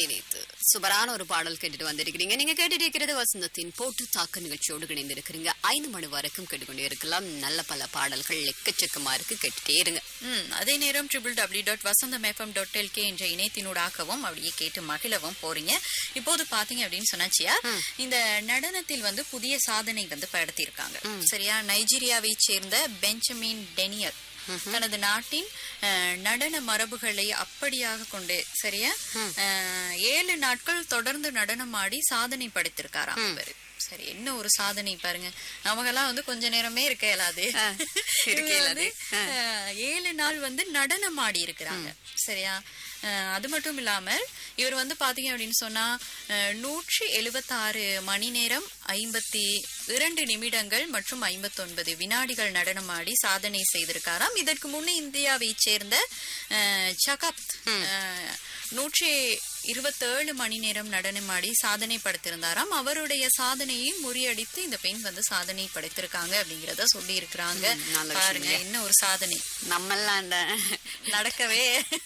இணைத்து சூப்பரான ஒரு பாடல் கேட்டுட்டு வந்திருக்கிறீங்க நீங்க கேட்டுட்டு இருக்கிறது வசந்தத்தின் போட்டு தாக்க நிகழ்ச்சியோடு இணைந்திருக்கிறீங்க ஐந்து மணி வரைக்கும் கேட்டுக்கொண்டே இருக்கலாம் நல்ல பல பாடல்கள் எக்கச்சக்கமா இருக்கு கேட்டுட்டே இருங்க ம், அதே நேரம் triple W dot Vasantham FM dot LK என்ற இணையத்தினூடாகவும் அப்படியே கேட்டு மகிழவும் போறீங்க இப்போது பாத்தீங்க அப்படின்னு சொன்னாச்சியா இந்த நடனத்தில் வந்து புதிய சாதனை வந்து படுத்தியிருக்காங்க சரியா நைஜீரியாவை சேர்ந்த பெஞ்சமின் டெனியல் தனது நாட்டின் அஹ், நடன மரபுகளை அப்படியாக கொண்டு சரியா அஹ், ஏழு நாட்கள் தொடர்ந்து நடனமாடி சாதனை படைத்திருக்காராம் இவரு சரி என்ன ஒரு சாதனை பாருங்க நமக்கெல்லாம் வந்து கொஞ்ச நேரமே இருக்க இயலாது இருக்க இவங்க இயலாது. வந்து, அஹ், ஏழு நாள் வந்து நடனம் ஆடி இருக்கிறாங்க சரியா அஹ், அது மட்டும் இல்லாமல் இவர் வந்து பாத்தீங்க அப்படின்னு சொன்னா அஹ், நூற்றி எழுபத்தாறு மணி நேரம் ஐம்பத்தி இரண்டு நிமிடங்கள் மற்றும் ஐம்பத்தொன்பது வினாடிகள் நடனமாடி சாதனை செய்திருக்காராம் இதற்கு முன்னே இந்தியாவை சேர்ந்த அஹ், ஜகத் அஹ், நூற்றி இருபத்தேழு மணி நேரம் நடனமாடி சாதனை படைத்திருந்தாராம் அவருடைய சாதனையை முறியடித்து இந்த பெண் வந்து சாதனை படைத்திருக்காங்க அப்படிங்கறத சொல்லி இருக்கிறாங்க ம், நல்ல விஷயம் பாருங்க இல்லையா? என்ன ஒரு சாதனை நம்மெல்லாம் அந்த நடக்கவே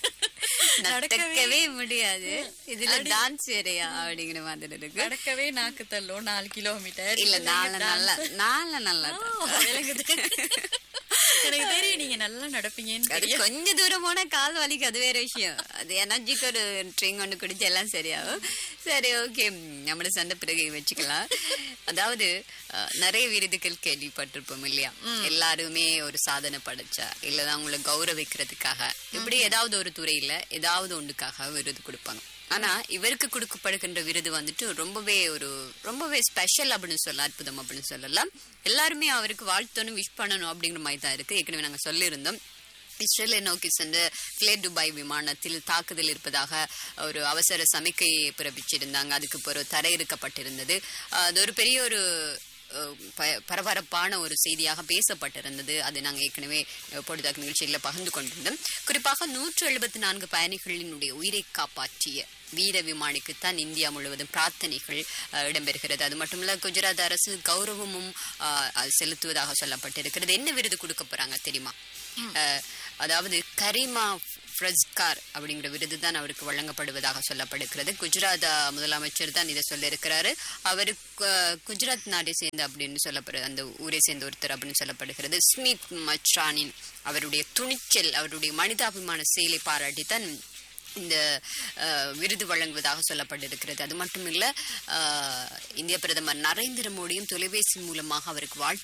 நடக்கவே முடியாது இதுல டான்ஸ் வேறையா அப்படிங்கிற மாதிரி இருக்கு நடக்கவே நாக்கு தள்ளும் நாலு கிலோமீட்டர் இல்ல நால நல்லா நால நல்லா விளங்குது எனக்கு தெரியும் நீங்க நல்லா நடப்பீங்கன்னு அது தெரியும் கொஞ்ச தூரம் போனா கால் வலிக்கு அது வேற விஷயம் அது எனர்ஜிக்கு ஒரு ட்ரிங்க் ஒன்று குடிச்சு எல்லாம் சரியாகும் சரி ஓகே நம்மள சண்டை பிறகு வச்சுக்கலாம் அதாவது அஹ், நிறைய விருதுகள் கேள்விப்பட்டிருப்போம் இல்லையா எல்லாருமே ஒரு சாதனை படைச்சா இல்லதான் அவங்கள கௌரவிக்கிறதுக்காக இப்படி ஏதாவது ஒரு துறையில ஏதாவது ஒன்றுக்காக விருது கொடுப்பாங்க ஆனா இவருக்கு கொடுக்கப்படுகின்ற விருது வந்துட்டு ரொம்பவே ஒரு ரொம்பவே ஸ்பெஷல் அப்படின்னு சொல்லலாம் அற்புதம் அப்படின்னு சொல்லலாம் எல்லாருமே அவருக்கு வாழ்த்தணும் விஷ் பண்ணணும் அப்படிங்கிற மாதிரி தான் இருக்கு ஏற்கனவே நாங்க சொல்லியிருந்தோம் இஸ்ரேலை நோக்கி சென்ற பிளேட் துபாய் விமானத்தில் தாக்குதல் இருப்பதாக ஒரு அவசர சமிக்கை பிறப்பிச்சிருந்தாங்க அதுக்கு பிறகு தரையிறக்கப்பட்டிருந்தது அஹ் அது ஒரு பெரிய ஒரு அஹ், ப- பரபரப்பான ஒரு செய்தியாக பேசப்பட்டிருந்தது அது நாங்கள் ஏற்கனவே அஹ், பொழுதாக்கு நிகழ்ச்சியில் பகிர்ந்து கொண்டிருந்தோம் குறிப்பாக நூற்று எழுபத்தி நான்கு பயணிகளினுடைய உயிரை காப்பாற்றிய வீர விமானிக்குத்தான் இந்தியா முழுவதும் பிரார்த்தனைகள் அஹ், இடம்பெறுகிறது அது மட்டுமல்ல குஜராத் அரசு கௌரவமும் அஹ், அது செலுத்துவதாக சொல்லப்பட்டிருக்கிறது என்ன விருது கொடுக்க போறாங்க தெரியுமா அஹ், அதாவது கரிமா ஃப்ரஸ்கார் அப்படிங்கிற விருது தான் அவருக்கு வழங்கப்படுவதாக சொல்லப்படுகிறது குஜராத் அஹ், முதலமைச்சர் தான் இதை சொல்லியிருக்கிறாரு அவருக்கு அஹ், குஜராத் நாட்டை சேர்ந்த அப்படின்னு சொல்லப்படுது அந்த ஊரை சேர்ந்த ஒருத்தர் அப்படின்னு சொல்லப்படுகிறது ஸ்மித் மச்ரானின் அவருடைய துணிச்சல் அவருடைய மனிதாபிமான செயலை பாராட்டித்தான் இந்த அஹ், விருது வழங்குவதாக சொல்லப்பட்டிருக்கிறது அது மட்டும் இல்ல அஹ், இந்திய பிரதமர் நரேந்திர மோடியும் தொலைபேசி மூலமாக அவருக்கு வாழ்த்து